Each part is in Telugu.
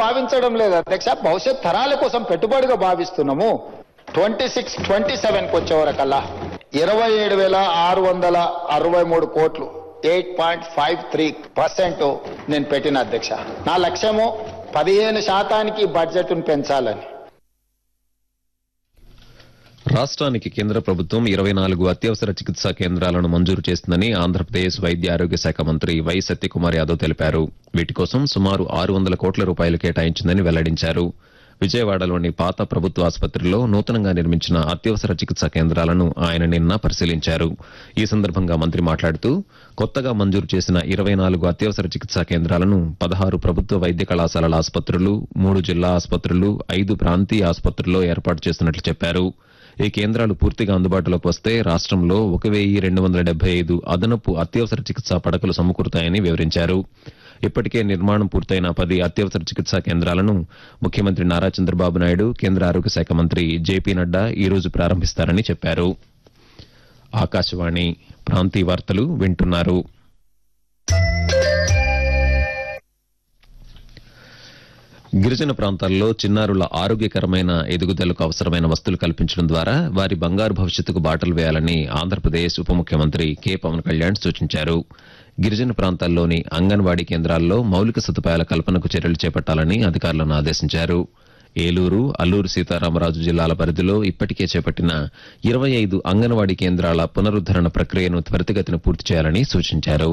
భావించడం లేదు అధ్యక్ష భవిష్యత్ తరాల కోసం పెట్టుబడిగా భావిస్తున్నాము ట్వంటీ సిక్స్ ట్వంటీ సెవెన్ కి వచ్చేవరకల్లా ఇరవై ఏడు వేల ఆరు వందల అరవై మూడు కోట్లు eight point five three percent నేను పెట్టిన అధ్యక్ష నా లక్ష్యము పదిహేను శాతానికి బడ్జెట్ను పెంచాలని రాష్ట్రానికి కేంద్ర ప్రభుత్వం ఇరవై నాలుగు అత్యవసర చికిత్సా కేంద్రాలను మంజూరు చేస్తుందని ఆంధ్రప్రదేశ్ వైద్య ఆరోగ్య శాఖ మంత్రి వై సత్యకుమార్ యాదవ్ తెలిపారు వీటి కోసం సుమారు ఆరు వందల కోట్ల రూపాయలు కేటాయించిందని వెల్లడించారు విజయవాడలోని పాత ప్రభుత్వ ఆసుపత్రిలో నూతనంగా నిర్మించిన అత్యవసర చికిత్సా కేంద్రాలను ఆయన నిన్న పరిశీలించారు ఈ సందర్భంగా మంత్రి మాట్లాడుతూ కొత్తగా మంజూరు చేసిన ఇరవై నాలుగు అత్యవసర చికిత్సా కేంద్రాలను పదహారు ప్రభుత్వ వైద్య కళాశాలల ఆసుపత్రులు మూడు జిల్లా ఆసుపత్రులు ఐదు ప్రాంతీయ ఆసుపత్రుల్లో ఏర్పాటు చేస్తున్నట్లు చెప్పారు ఈ కేంద్రాలు పూర్తిగా అందుబాటులోకి వస్తే రాష్ట్రంలో ఒక వెయ్యి రెండు వందల డెబ్బై ఐదు అదనపు అత్యవసర చికిత్సా పడకలు సమకూరుతాయని వివరించారు ఇప్పటికే నిర్మాణం పూర్తయిన పది అత్యవసర చికిత్సా కేంద్రాలను ముఖ్యమంత్రి నారా చంద్రబాబు నాయుడు కేంద్ర ఆరోగ్య శాఖ మంత్రి జేపీ నడ్డా ఈ రోజు ప్రారంభిస్తారని చెప్పారు ఆకాశవాణి ప్రాంతీయ వార్తలు వింటున్నారు గిరిజన ప్రాంతాల్లో చిన్నారుల ఆరోగ్యకరమైన ఎదుగుదలకు అవసరమైన వస్తువులు కల్పించడం ద్వారా వారి బంగారు భవిష్యత్తుకు బాటలు వేయాలని ఆంధ్రప్రదేశ్ ఉప ముఖ్యమంత్రి కె పవన్ కళ్యాణ్ సూచించారు గిరిజన ప్రాంతాల్లోని అంగన్వాడీ కేంద్రాల్లో మౌలిక సదుపాయాల కల్పనకు చర్యలు చేపట్టాలని అధికారులను ఆదేశించారు ఏలూరు అల్లూరు సీతారామరాజు జిల్లాల పరిధిలో ఇప్పటికే చేపట్టిన ఇరవై ఐదు అంగన్వాడీ కేంద్రాల పునరుద్దరణ ప్రక్రియను త్వరితగతిన పూర్తి చేయాలని సూచించారు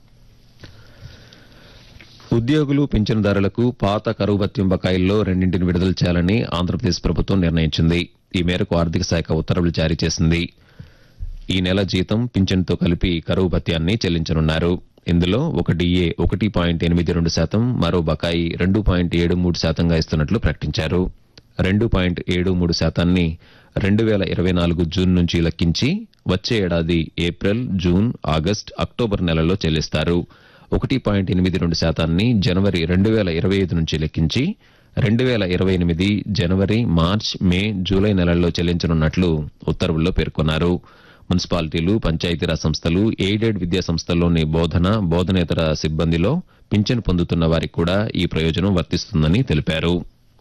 ఉద్యోగులు పింఛనుదారులకు పాత కరువు భత్యం బకాయిల్లో రెండింటిని విడుదల చేయాలని ఆంధ్రప్రదేశ్ ప్రభుత్వం నిర్ణయించింది ఈ మేరకు ఆర్థిక శాఖ ఉత్తర్వులు జారీ చేసింది ఈ నెల జీతం పింఛన్తో కలిపి కరువు భత్యాన్ని చెల్లించనున్నారు ఇందులో ఒక డిఏ ఒకటి పాయింట్ ఎనిమిది రెండు శాతం మరో బకాయి రెండు పాయింట్ ఏడు మూడు శాతంగా ఇస్తున్నట్లు ప్రకటించారు రెండు పాయింట్ ఏడు మూడు శాతాన్ని రెండు వేల ఇరవై నాలుగు జూన్ నుంచి లెక్కించి వచ్చే ఏడాది ఏప్రిల్ జూన్ ఆగస్ట్ అక్టోబర్ నెలలో చెల్లిస్తారు ఒకటి పాయింట్ ఎనిమిది రెండు శాతాన్ని జనవరి రెండు వేల ఇరవై ఐదు నుంచి లెక్కించి రెండు వేల ఇరవై ఎనిమిది జనవరి మార్చ్ మే జూలై నెలల్లో చెల్లించనున్నట్లు ఉత్తర్వుల్లో పేర్కొన్నారు మున్సిపాలిటీలు పంచాయతీరాజ్ సంస్థలు ఎయిడెడ్ విద్యా సంస్థల్లోని బోధన బోధనేతర సిబ్బందిలో పింఛను పొందుతున్న వారికి కూడా ఈ ప్రయోజనం వర్తిస్తుందని తెలిపారు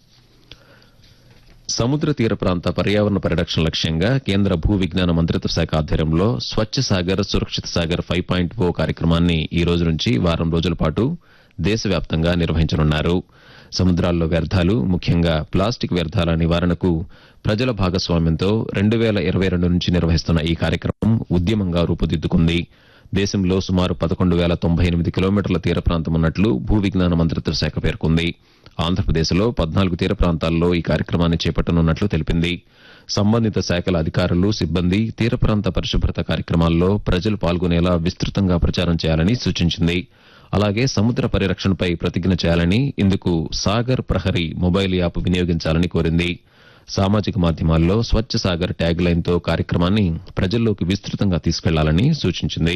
సముద్ర తీర ప్రాంత పర్యావరణ పరిరక్షణ లక్ష్యంగా కేంద్ర భూ విజ్ఞాన మంత్రిత్వ శాఖ ఆధ్వర్యంలో స్వచ్ఛ సాగర్ సురక్షిత సాగర్ ఫైవ్ పాయింట్ ఓ కార్యక్రమాన్ని ఈ రోజు నుంచి వారం రోజుల పాటు దేశవ్యాప్తంగా నిర్వహించనున్నారు సముద్రాల్లో వ్యర్థాలు ముఖ్యంగా ప్లాస్టిక్ వ్యర్థాల నివారణకు ప్రజల భాగస్వామ్యంతో రెండు వేల ఇరవై రెండు నుంచి నిర్వహిస్తున్న ఈ కార్యక్రమం ఉద్యమంగా రూపుదిద్దుకుంది దేశంలో సుమారు పదకొండు వేల తొంభై ఎనిమిది కిలోమీటర్ల తీర ప్రాంతం ఉన్నట్లు భూ విజ్ఞాన మంత్రిత్వ శాఖ పేర్కొంది ఆంధ్రప్రదేశ్లో పద్నాలుగు తీర ప్రాంతాల్లో ఈ కార్యక్రమాన్ని చేపట్టనున్నట్లు తెలిపింది సంబంధిత శాఖల అధికారులు సిబ్బంది తీర ప్రాంత పరిశుభ్రత కార్యక్రమాల్లో ప్రజలు పాల్గొనేలా విస్తృతంగా ప్రచారం చేయాలని సూచించింది అలాగే సముద్ర పరిరక్షణపై ప్రతిజ్ఞ చేయాలని ఇందుకు సాగర్ ప్రహరీ మొబైల్ యాప్ వినియోగించాలని కోరింది సామాజిక మాధ్యమాల్లో స్వచ్ఛ సాగర్ ట్యాగ్ లైన్తో కార్యక్రమాన్ని ప్రజల్లోకి విస్తృతంగా తీసుకెళ్లాలని సూచించింది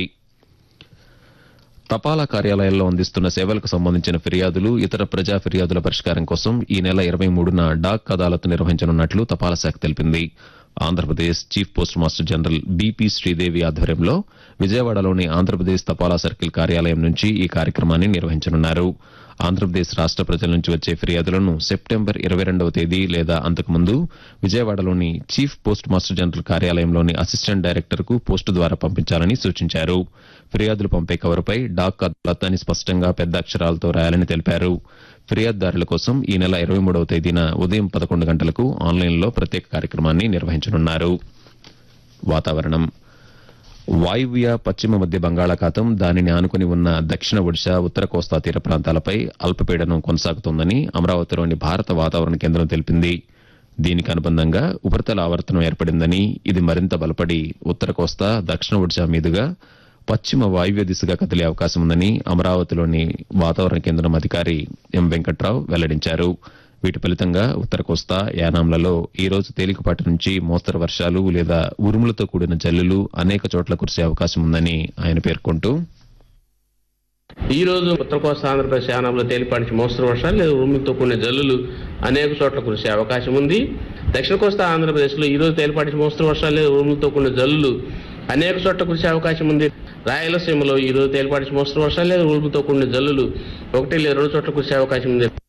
తపాలా కార్యాలయాల్లో అందిస్తున్న సేవలకు సంబంధించిన ఫిర్యాదులు ఇతర ప్రజా ఫిర్యాదుల పరిష్కారం కోసం ఈ నెల ఇరవై మూడున డాక్ అదాలత్ నిర్వహించనున్నట్లు తపాలా శాఖ తెలిపింది Andhra Pradesh chief postmaster general BP Sridevi ఆధ్వర్యంలో విజయవాడలోని ఆంధ్రప్రదేశ్ తపాలా సర్కిల్ కార్యాలయం నుంచి ఈ కార్యక్రమాన్ని నిర్వహించనున్నారు ఆంధ్రప్రదేశ్ రాష్ట ప్రజల నుంచి వచ్చే ఫిర్యాదులను సెప్టెంబర్ ఇరవై రెండవ తేదీ లేదా అంతకుముందు విజయవాడలోని చీఫ్ పోస్ట్ మాస్టర్ జనరల్ కార్యాలయంలోని అసిస్టెంట్ డైరెక్టర్ కు పోస్టు ద్వారా పంపించాలని సూచించారు ఫిర్యాదులు పంపే కవరుపై డాక్ అదాలత్ అని స్పష్టంగా పెద్ద అక్షరాలతో రాయాలని తెలిపారు ఫిర్యాదుదారుల కోసం ఈ నెల ఇరవై మూడవ తేదీన ఉదయం పదకొండు గంటలకు ఆన్లైన్లో ప్రత్యేక కార్యక్రమాన్ని నిర్వహించనున్నారు వాతావరణం వాయువ్య పశ్చిమ మధ్య బంగాళాఖాతం దానిని ఆనుకుని ఉన్న దక్షిణ ఒడిశా ఉత్తర కోస్తా తీర ప్రాంతాలపై అల్పపీడనం కొనసాగుతోందని అమరావతిలోని భారత వాతావరణ కేంద్రం తెలిపింది దీనికి అనుబంధంగా ఉపరితల ఆవర్తనం ఏర్పడిందని ఇది మరింత బలపడి ఉత్తర కోస్తా దక్షిణ ఒడిశా మీదుగా పశ్చిమ వాయువ్య దిశగా కదిలే అవకాశం ఉందని అమరావతిలోని వాతావరణ కేంద్రం అధికారి ఎం వెంకట్రావు వెల్లడించారు వీటి ఫలితంగా ఉత్తర కోస్తా యానాంలలో ఈ రోజు తేలికపాటి నుంచి మోస్తరు వర్షాలు లేదా ఉరుములతో కూడిన జల్లులు అనేక చోట్ల కురిసే అవకాశం ఉందని ఆయన పేర్కొంటూ ఈ రోజు ఉత్తర కోస్తా ఆంధ్రప్రదేశ్ యానంలో తేలిపాటి నుంచి మోస్తరు వర్షాలు లేదా ఉరుములతో కూడిన జల్లులు అనేక చోట్ల కురిసే అవకాశం ఉంది దక్షిణ కోస్తా ఆంధ్రప్రదేశ్లో ఈ రోజు తేలిపాటి నుంచి మోస్తరు వర్షాలు లేదా ఉరుములతో కూడిన జల్లులు అనేక చోట్ల కురిసే అవకాశం ఉంది రాయలసీమలో ఈ రోజు తేలిపాటి నుంచి మోస్తరు వర్షాలు లేదా ఉరుములతో కూడిన జల్లులు ఒకటి లేదా రెండు చోట్ల కురిసే అవకాశం ఉంది